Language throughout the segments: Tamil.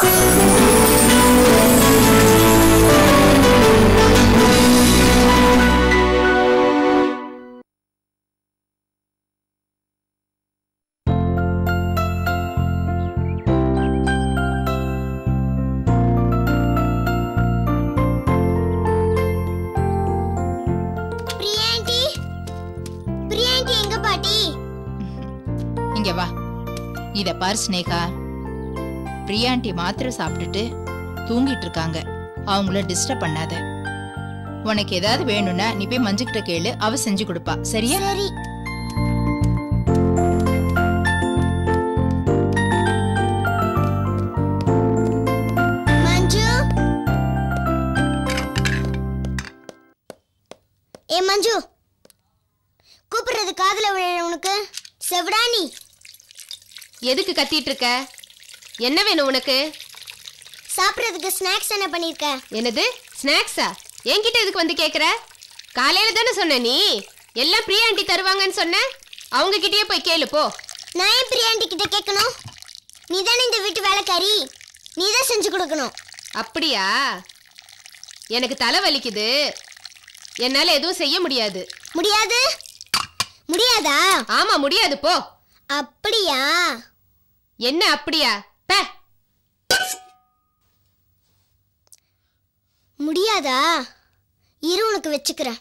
பிரியாண்டி பிரியாண்டி எங்க பாட்டி இங்க வா இத பார் ஸ்னேகா பிரியாண்டி மாத்திரை சாப்பிட்டுட்டு தூங்கிட்டு இருக்காங்க அவங்கள டிஸ்டர்ப் பண்ணாத உனக்கு ஏதாவது வேணும்னா நீ போய் மஞ்சுக்கிட்ட கேளு அவ செஞ்சு கொடுப்பா சரியா சரி மஞ்சு ஏ மஞ்சு கூப்பிடுறது காதுல விழ உனக்கு செவிடானி எதுக்கு கத்திட்டு இருக்க என்ன வேணும் உனக்கு சாப்பிடுறதுக்கு ஸ்நாக்ஸ் என்ன பண்ணிருக்க என்னது ஸ்நாக்ஸா என்கிட்ட எதுக்கு வந்து கேக்குற காலையில தானே சொன்ன நீ எல்லாம் பிரியா ஆண்டி தருவாங்கன்னு சொன்ன அவங்க கிட்டயே போய் கேளு போ நான் ஏன் பிரியாண்டி கிட்ட கேட்கணும் நீ தானே இந்த வீட்டு வேலைக்காரி நீ தான் செஞ்சு கொடுக்கணும் அப்படியா எனக்கு தலை வலிக்குது என்னால எதுவும் செய்ய முடியாது முடியாது முடியாதா ஆமா முடியாது போ அப்படியா என்ன அப்படியா பே முடியாதா இரு உனக்கு வச்சுக்கிறேன்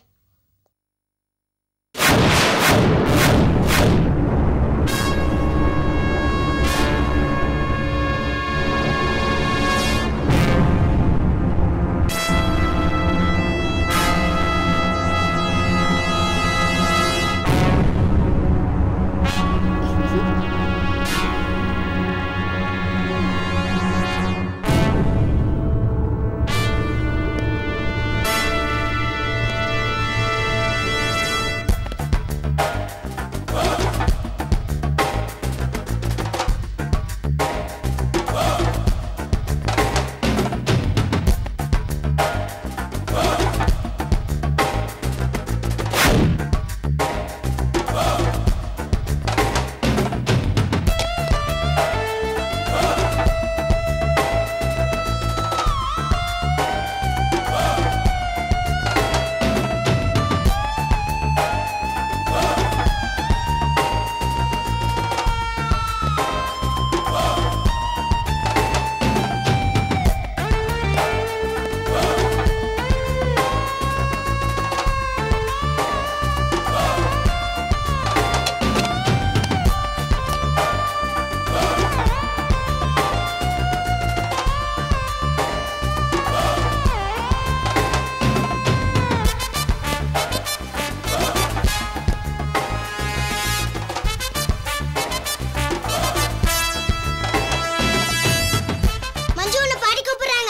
மஞ்சு உன்னை பாட்டி கூப்பிடுறாங்க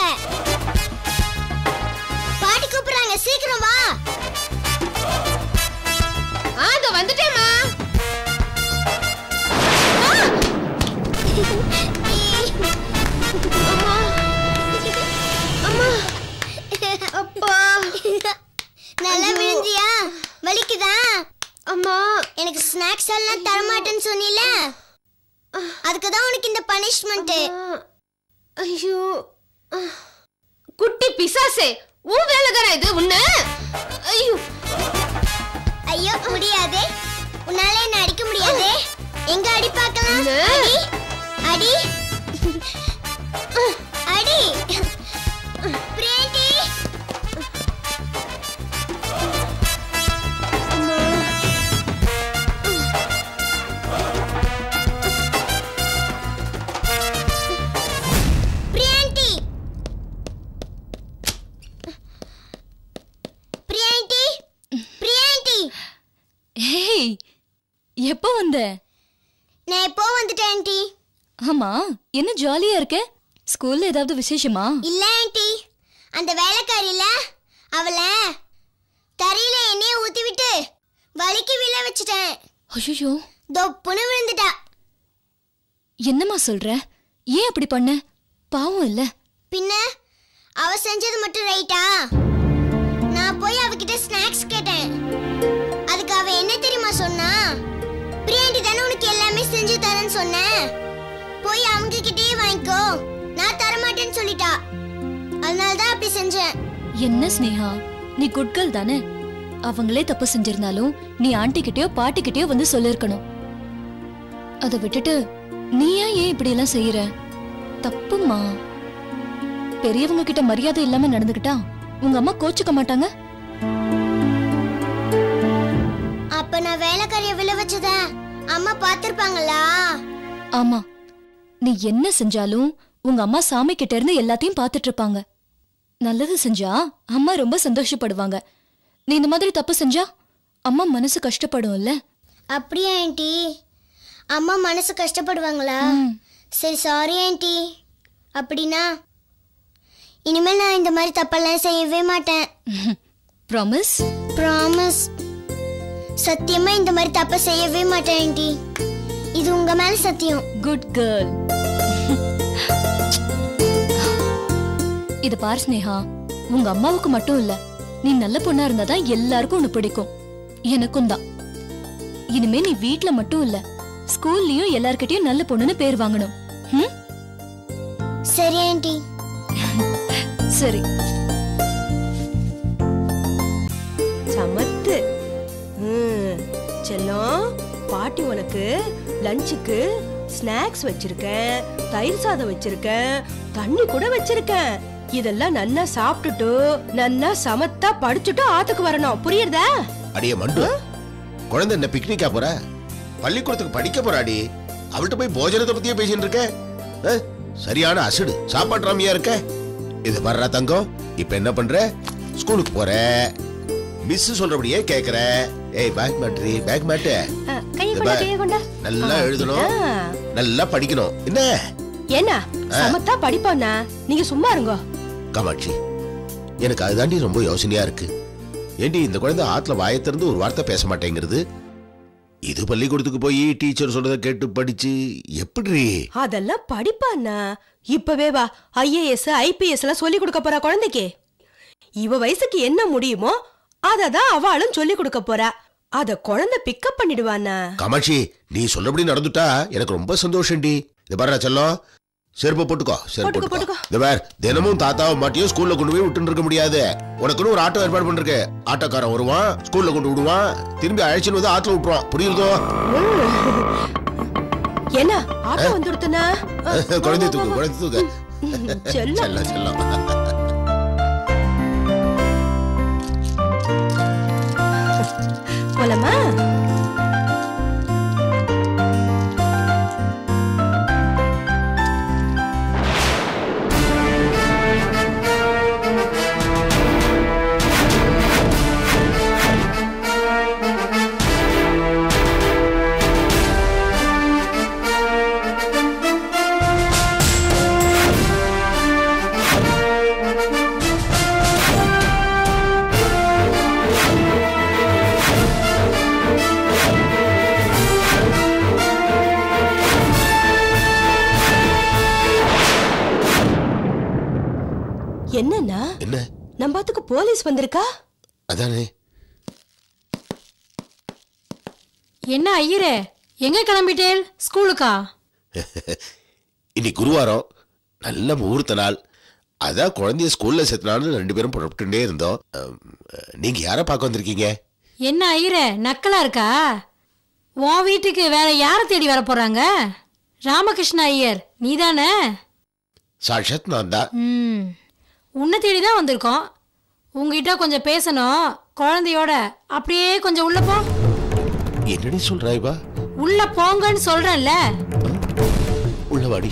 பாட்டி கூப்பிடுறாங்க சீக்கிரம் வா ஆ இதோ வந்துட்டேம்மா அம்மா அம்மா அப்பா நல்லா விழுந்தியா வலிக்குதா அம்மா எனக்கு ஸ்நாக்ஸ் எல்லாம் தரமாட்டேன்னு சொன்னில அதுக்கு தான் உனக்கு இந்த பனிஷ்மெண்ட் ஆ, ஐயோ ஆ. குட்டி பிசாசே உன் வேலை தானே இது உன்ன ஐயோ ஐயோ முடியாதே உன்னால என்ன அடிக்க முடியாதே எங்க அடி பார்க்கலாம் என்ன? அடி அடி அடி பிரேண்டி பிரியாண்டி பிரியாண்டி பிரியாண்டி ஹேய் எப்போ வந்த நான் எப்போ வந்துட்டேன் ஆண்டி ஆமா என்ன ஜாலியா இருக்க ஸ்கூல்ல ஏதாவது விசேஷமா இல்ல ஆண்டி அந்த வேலைக்காரில அவளை தரையில எண்ணெய ஊத்தி விட்டு வலிக்கு விழ வச்சுட்டேன் ஐயோ தொப்புன்னு விழுந்துட்டா என்னம்மா சொல்ற ஏன் அப்படி பண்ண பாவம் இல்ல பின்ன அவ செஞ்சது மட்டும் ரைட்டா நான் போய் அவகிட்ட ஸ்நாக்ஸ் கேட்டேன் அதுக்கு அவ என்ன தெரியுமா சொன்னா பிரியாண்டி தானே உனக்கு எல்லாமே செஞ்சு தரேன்னு சொன்னேன் போய் அவங்க கிட்டயே வாங்கிக்கோ நான் தர மாட்டேன்னு சொல்லிட்டா அதனால தான் அப்படி செஞ்சேன் என்ன ஸ்னேகா நீ குட் கேர்ள் தானே அவங்களே தப்பு செஞ்சிருந்தாலும் நீ ஆண்டி கிட்டயோ பாட்டி கிட்டயோ வந்து சொல்லிருக்கணும் அதை விட்டுட்டு நீ ஏன் ஏன் இப்படி எல்லாம் செய்யற தப்புமா பெரியவங்க கிட்ட மரியாதை இல்லாம நடந்துக்கிட்டா உங்க அம்மா கோச்சுக்க மாட்டாங்க அப்ப நான் வேலைக்காரிய விழ வச்சத அம்மா பாத்திருப்பாங்களா ஆமா நீ என்ன செஞ்சாலும் உங்க அம்மா சாமி கிட்ட இருந்து எல்லாத்தையும் பார்த்துட்டு இருப்பாங்க நல்லது செஞ்சா அம்மா ரொம்ப சந்தோஷப்படுவாங்க நீ இந்த மாதிரி தப்பு செஞ்சா அம்மா மனசு கஷ்டப்படும்ல அப்படியா ஆண்டி அம்மா மனசு கஷ்டப்படுவாங்களா சரி சாரி ஆண்டி அப்படின்னா இனிமேல் நான் இந்த மாதிரி தப்பெல்லாம் செய்யவே மாட்டேன் ப்ராமிஸ் ப்ராமிஸ் சத்தியமா இந்த மாதிரி தப்ப செய்யவே மாட்டேன் ஆண்டி இது உங்க மேல சத்தியம் குட் கேர்ள் இது பார் ஸ்னேகா உங்க அம்மாவுக்கு மட்டும் இல்ல நீ நல்ல பொண்ணா இருந்தாதான் எல்லாருக்கும் உன்னை பிடிக்கும் எனக்கும் தான் இனிமே நீ வீட்ல மட்டும் இல்ல ஸ்கூல்லயும் எல்லார்கிட்டயும் நல்ல பொண்ணுன்னு பேர் வாங்கணும் ம்? சரி ஆண்டி சரி சமத்து ம், செல்லம் பாட்டி உனக்கு லஞ்சுக்கு ஸ்நாக்ஸ் வச்சிருக்கேன் தயிர் சாதம் வச்சிருக்கேன் தண்ணி கூட வச்சிருக்கேன் இதெல்லாம் நன்னா சாப்பிட்டுட்டு நன்னா சமத்தா படிச்சுட்டு ஆத்துக்கு வரணும் புரியுறதா அடியே மண்டு குழந்தை என்ன பிக்னிக்கா போற பள்ளிக்கூடத்துக்கு படிக்க போறாடி அவள்கிட்ட போய் போஜனத்தை பத்தியே பேசிட்டு இருக்க அஹ், சரியான அசடு சாப்பாட்டுறாமையா இருக்க இது வர்றா தங்கம் இப்ப என்ன பண்ற ஸ்கூலுக்கு போற மிஸ் சொல்றபடியே கேக்குற ஏய் பேக் மேட்ரி பேக் மேட்டு அஹ், கையை இது கொண்டா பார். கையை கொண்டா நல்லா எழுதணும் ஆ. நல்லா படிக்கணும் என்ன என்ன சமத்தா படிப்பானா நீங்க சும்மா இருங்கோ காமாட்சி எனக்கு அதுதாண்டி ரொம்ப யோசனையா இருக்கு ஏண்டி இந்த குழந்தை ஆத்துல வாயை திறந்து ஒரு வார்த்தை பேச மாட்டேங்கிறது இது பள்ளிக்கூடத்துக்கு போய் டீச்சர் சொல்றத கேட்டு படிச்சு எப்படி அதெல்லாம் படிப்பானா இப்பவே வா ஐஏஎஸ் ஐபிஎஸ் எல்லாம் சொல்லி கொடுக்க போறா குழந்தைக்கு இவ வயசுக்கு என்ன முடியுமோ அததான் அவளும் சொல்லி கொடுக்க போறா அத குழந்தை பிக்கப் பண்ணிடுவானா காமாட்சி நீ சொல்லபடி நடந்துட்டா எனக்கு ரொம்ப சந்தோஷம்டி இது பாரு செல்லம் செருப்பு போட்டுக்கோ செருப்பு போட்டுக்கோ, போட்டுக்கோ போட்டுக்கோ. இந்த பார் தினமும் தாத்தாவும் மாட்டியும் ஸ்கூல்ல கொண்டு போய் விட்டு இருக்க முடியாது உனக்குன்னு ஒரு ஆட்டோ ஏற்பாடு பண்ணிருக்கு ஆட்டோக்காரன் வருவான் ஸ்கூல்ல கொண்டு விடுவான் திரும்பி அழைச்சின்னு வந்து ஆத்துல விட்டுருவான் புரியுதோ என்ன ஆட்டோ வந்துடுத்துனா குழந்தை தூக்கு குழந்தை தூக்கு செல்லம் செல்லம் செல்லம் போலமா என்னன்னா என்ன நம்ம பாத்துக்கு போலீஸ் வந்திருக்கா அதானே என்ன ஐயரே எங்க கிளம்பிட்டேல் ஸ்கூலுக்கா இன்னைக்கு குருவாரம் நல்ல முகூர்த்த நாள் அதான் குழந்தைய ஸ்கூல்ல சேர்த்தனாலும் ரெண்டு பேரும் புறப்பட்டுட்டே இருந்தோம் அம், நீங்க யார பார்க்க வந்திருக்கீங்க என்ன ஐயரே நக்கலா இருக்கா உன் வீட்டுக்கு வேற யார தேடி வர போறாங்க ராமகிருஷ்ண ஐயர் நீதானே சாட்சாத் நான் தான் ம் உன்னை தேடி தான் வந்திருக்கோம் உங்ககிட்ட கொஞ்சம் பேசணும் குழந்தையோட அப்படியே கொஞ்சம் உள்ள போ என்னடி சொல்றாய்வா உள்ள போங்கன்னு சொல்றேன்ல உள்ளவாடி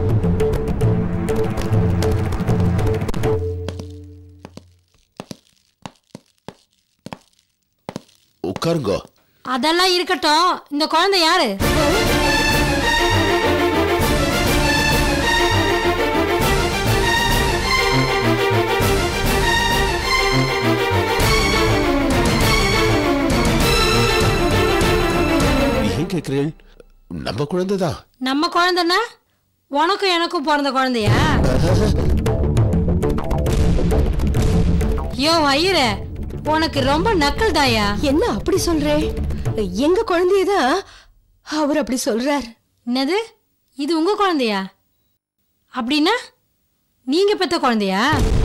உட்காருங்கோ அதெல்லாம் இருக்கட்டும் இந்த குழந்தை யாரு ஏன் கேக்குறேன் நம்ம குழந்தைதான் நம்ம குழந்தைன்னா உனக்கும் எனக்கும் பிறந்த குழந்தையா யோ ஐயரே உனக்கு ரொம்ப நக்கல் தாயா என்ன அப்படி சொல்றே எங்க குழந்தையதான் அவர் அப்படி சொல்றார் என்னது இது உங்க குழந்தையா அப்படின்னா நீங்க பெத்த குழந்தையா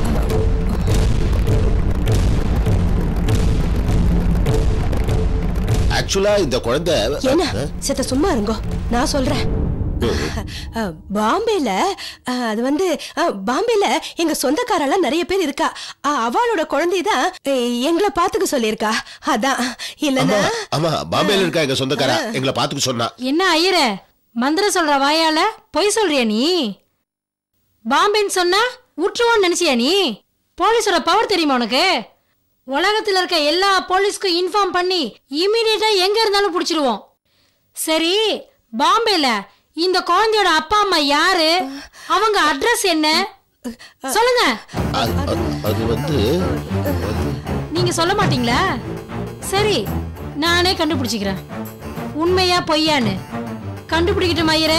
ஆக்சுவலா இந்த குழந்தை என்ன செத்த சும்மா இருங்கோ நான் சொல்றேன் அஹ், பாம்பேல அஹ், அது வந்து அஹ், பாம்பேல எங்க சொந்தக்காரெல்லாம் நிறைய பேர் இருக்கா அஹ், அவளோட குழந்தைதான் அஹ், எங்களை பாத்துக்க சொல்லியிருக்கா அதான் ஆமா இல்லன்னா ஆமா பாம்பேல இருக்கா எங்க சொந்தக்காரா எங்களை பாத்துக்க சொன்னா என்ன ஐயரே மந்திரம் சொல்ற வாயால பொய் சொல்றியா நீ பாம்பேன்னு சொன்னா உற்றுவோன்னு நினைச்சியா நீ போலீஸோட பவர் தெரியுமா உனக்கு உலகத்துல இருக்க எல்லா போலீஸ்க்கும் இன்ஃபார்ம் பண்ணி இமீடியட்டா எங்க இருந்தாலும் புடிச்சிருவோம் சரி பாம்பேல இந்த குழந்தையோட அப்பா அம்மா யாரு அவங்க அட்ரஸ் என்ன சொல்லுங்க அது- அது- அது வந்து நீங்க சொல்ல மாட்டீங்களா சரி நானே கண்டுபிடிச்சிக்கிறேன் உண்மையா பொய்யான்னு கண்டுபிடிக்கட்டும் ஐயரே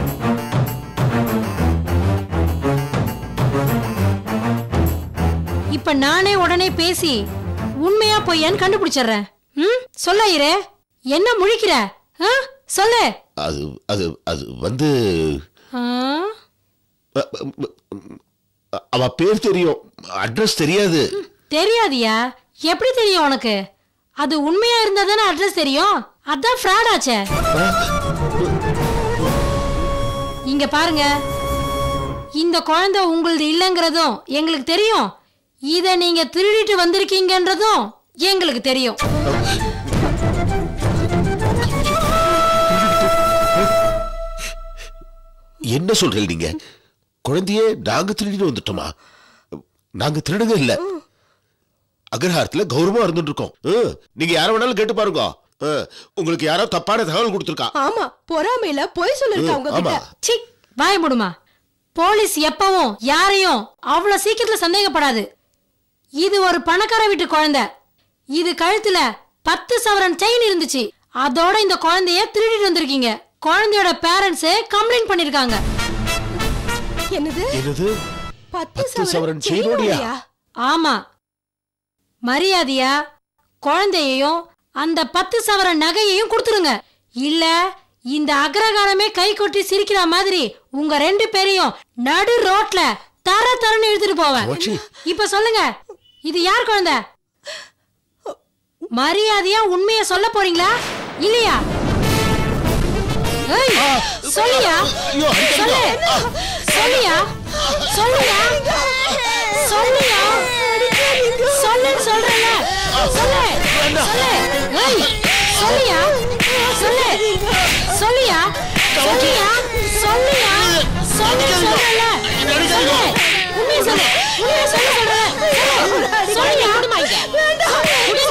இப்ப நானே உடனே பேசி உண்மையா பொய்யான்னு கண்டுபிடிச்சிடுறேன் ம் சொல்ல ஐயரே என்ன முழிக்கிற ஆ? சொல்லு அது அது அது வந்து ஆ? அ- அ- அ- அவ பேர் தெரியும் அட்ரஸ் தெரியாது தெரியாதியா எப்படி தெரியும் உனக்கு அது உண்மையா இருந்தா தானே அட்ரஸ் தெரியும் அதான் ஃப்ராட் ஆச்சே இங்க பாருங்க இந்த குழந்தை உங்களது இல்லைங்கிறதும் எங்களுக்கு தெரியும் இத நீங்க திருடிட்டு வந்திருக்கீங்கன்றதும் எங்களுக்கு தெரியும் என்ன சொல்றீங்க நீங்க குழந்தையே நாங்க திருடிட்டு வந்துட்டோமா நாங்க திருடுங்க இல்ல அக்ரஹாரத்துல கௌரவமா இருந்துட்டு இருக்கோம் ம், நீங்க யார வேணாலும் கேட்டு பாருங்க ம், உங்களுக்கு யாரோ தப்பான தகவல் கொடுத்துருக்கா ஆமா பொறாமையில பொய் சொல்லிருக்கா உங்க ஆமா கிட்ட சி வாய முடுமா போலீஸ் எப்பவும் யாரையும் அவ்வளவு சீக்கிரத்துல சந்தேகப்படாது இது ஒரு பணக்கார வீட்டு குழந்தை இது கழுத்துல பத்து சவரன் செயின் இருந்துச்சு அதோட இந்த குழந்தைய திருடிட்டு வந்திருக்கீங்க குழந்தையோட பேரண்ட்ஸ் கம்ப்ளைண்ட் பண்ணிருக்காங்க என்னது என்னது பத்து பத்து சவரன் செயினோடயா? செயினோடயா? ஆமா மரியாதையா குழந்தையையும் அந்த பத்து சவரன் நகையையும் கொடுத்துருங்க இல்ல இந்த அக்ரகாரமே கை கொட்டி சிரிக்கிற மாதிரி உங்க ரெண்டு பேரையும் நடு ரோட்ல தர தரன்னு இழுத்துட்டு போவேன் போச்சு. இப்ப சொல்லுங்க இது யார் குழந்தை மரியாதையா உண்மைய சொல்ல போறீங்களா இல்லையா ஏய், சொல்லியா ஐயோ, சொல்லு சொல்லியா சொல்லியா சொல்லியா சொல்லுன்னு சொல்றேன்ல சொல்லு சொல்லு ஏய் சொல்லியா சொல்லு சொல்லியா சொல்லியா சொல்லியா சொல்லு சொல்றேன்ல சொல்லு உண்மையை சொல்லு உண்மையை சொல்ல சொல்றேன் சொல்லு சொல்லியா உண்மையை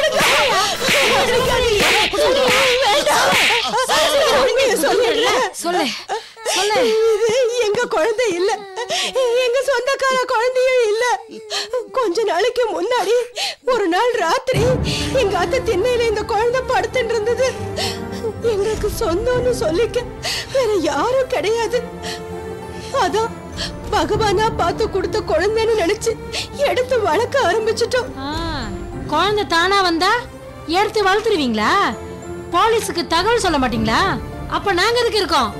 உண்மையை சொல்லிடுல. சொல்லு சொல்லு இது எங்க குழந்தை இல்ல எங்க சொந்தக்கார குழந்தையும் இல்ல கொஞ்ச நாளைக்கு முன்னாடி ஒரு நாள் ராத்திரி எங்க அத்தை திண்ணையில இந்த குழந்தை படுத்துட்டு இருந்தது எங்களுக்கு சொந்தம்னு சொல்லிக்க வேற யாரும் கிடையாது அதான் பகவானா பார்த்து கொடுத்த குழந்தைன்னு நினைச்சு எடுத்து வளர்க்க ஆரம்பிச்சிட்டோம் ஆ, குழந்தை தானா வந்தா எடுத்து வளர்த்துருவீங்களா போலீஸுக்கு தகவல் சொல்ல மாட்டீங்களா அப்ப நாங்க எதுக்கு இருக்கோம்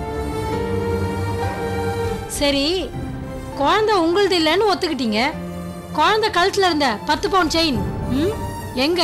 சரி குழந்தை உங்களுது இல்லைன்னு ஒத்துக்கிட்டீங்க குழந்தை கழுத்துல இருந்த பத்து பவுன் செயின் ம் எங்க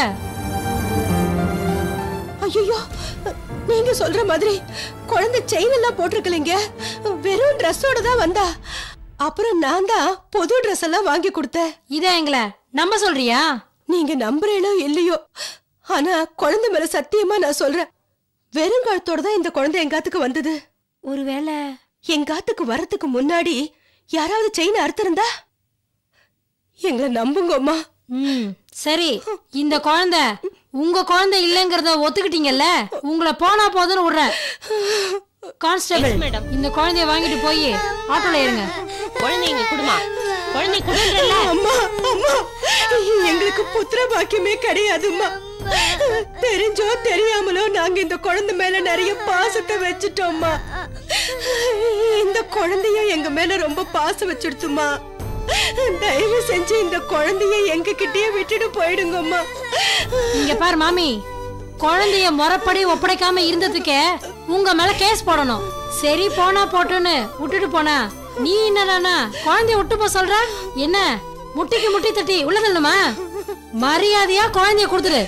ஐயோ நீங்க சொல்ற மாதிரி குழந்தை செயின் எல்லாம் போட்டிருக்கலைங்க வெறும் ட்ரெஸ்ஸோட தான் வந்தா அப்புறம் நான் தான் புது ட்ரெஸ் எல்லாம் வாங்கி கொடுத்தேன் இத எங்கள நம்ப சொல்றியா நீங்க நம்புறீங்களோ இல்லையோ ஆனா குழந்தை மேல சத்தியமா நான் சொல்றேன் வெறும் கழுத்தோட தான் இந்த குழந்தை எங்காத்துக்கு வந்தது ஒருவேளை எங்காத்துக்கு வரதுக்கு முன்னாடி யாராவது செயின் அறுத்திருந்தா எங்களை நம்புங்கம்மா ம் சரி இந்த குழந்தை உங்க குழந்தை இல்லைங்கிறத ஒத்துக்கிட்டீங்கல்ல உங்களை போனா போதுன்னு விடுறேன் கான்ஸ்டபிள் இந்த குழந்தைய வாங்கிட்டு போய் ஆட்டோல ஏறுங்க குழந்தைங்க குடுமா குழந்தை குடுன்றல அம்மா அம்மா எங்களுக்கு புத்திர பாக்கியமே கிடையாதும்மா தெரிஞ்சோ தெரியாமலோ நாங்க இந்த குழந்தை மேல நிறைய பாசத்தை வச்சுட்டோம்மா இந்த குழந்தையும் எங்க மேல ரொம்ப பாசம் வச்சிடுச்சுமா தயவு செஞ்சு இந்த குழந்தைய எங்க கிட்டயே விட்டுட்டு போயிடுங்கம்மா இங்க பாரு மாமி குழந்தைய முறைப்படி ஒப்படைக்காம இருந்ததுக்கே உங்க மேல கேஸ் போடணும் சரி போனா போட்டுன்னு விட்டுட்டு போனா நீ என்னடானா குழந்தைய விட்டு போ சொல்ற என்ன முட்டிக்கு முட்டி தட்டி உள்ள தள்ளுமா மரியாதையா குழந்தைய கொடுத்துரு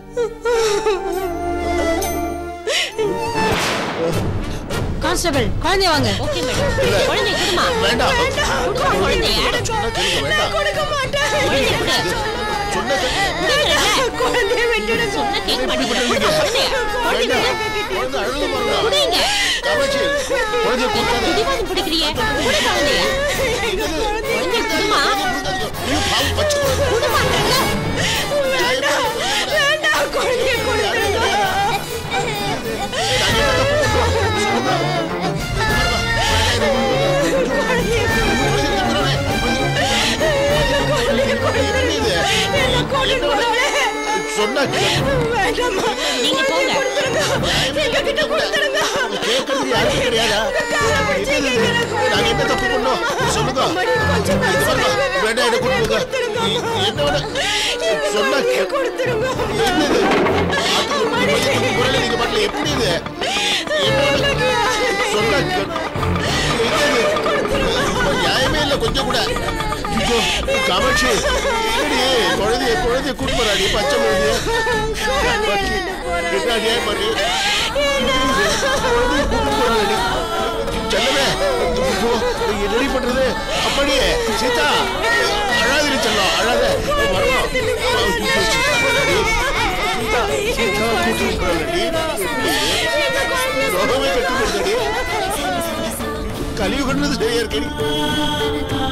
கான்ஸ்டபிள் குழந்தைய வாங்க ஓகே மேடம் குழந்தை குடுமா வேண்டாம் குடுமா குழந்தைய சொன்னா கேளுங்க வேண்டாம் கொடுக்க மாட்டேன் குழந்தைய குடு சொன்னா கேளுங்க. குழந்தைய விட்டுடுங்க சொன்ன கேட்க மாட்டேங்கிற குடுமா குழந்தைய குழந்தை வேண்டாம். குழந்தை அழுது பாருங்க. குடுங்க காமாட்சி, குழந்தைய கொடுக்காத. பிடிவாதம் பிடிக்கிறியே குடு குழந்தைய குழந்தைய குடுமா ஐயோ, பாவம், பச்சை குழந்தை. குடுமாட்டல்ல வேண்டாம் குழந்தைய கொடுத்துருங்க சொன்னா கேளு. வேண்டாம்மா நீங்க போங்க எங்க கிட்ட கொடுத்துருங்க கேட்கறதுக்கு யாருமே கிடையாதா? என்னது இது? நாங்க என்ன தப்பு பண்ணோம்? சொல்லுங்க. கொஞ்சம் இது பாருங்க, வேண்டாம், என்னை கொடுத்துருங்க. என்னோட சொன்னா கேளு. கொடுத்துருங்க என்னது? ஆத்துக்குள்ள போய் பையன் தூக்கி போறேன்னு நீங்க பாட்டுல எப்படி இது? என்னோட சொன்னா கேளு. என்னது? இப்ப நியாயமே இல்ல கொஞ்சம் கூட ஐயோ, காமாட்சி என்னடி குழந்தைய குழந்தைய கூட்டு போறாடி பச்சை குழந்தைய காமாட்சி, என்ன அநியாயம் பண்ணி குழந்தைய கூட்டு போறாடி செல்லமே ஐயோ, என்னடி பண்றது அப்படியே சீதா அழாதிரி செல்லம் அழாத வரலாம் சீதா சீதா கூட்டு போறாடி ரோகமே கட்டி கொடுத்தடி கலியுகன்றது சரியா இருக்கடி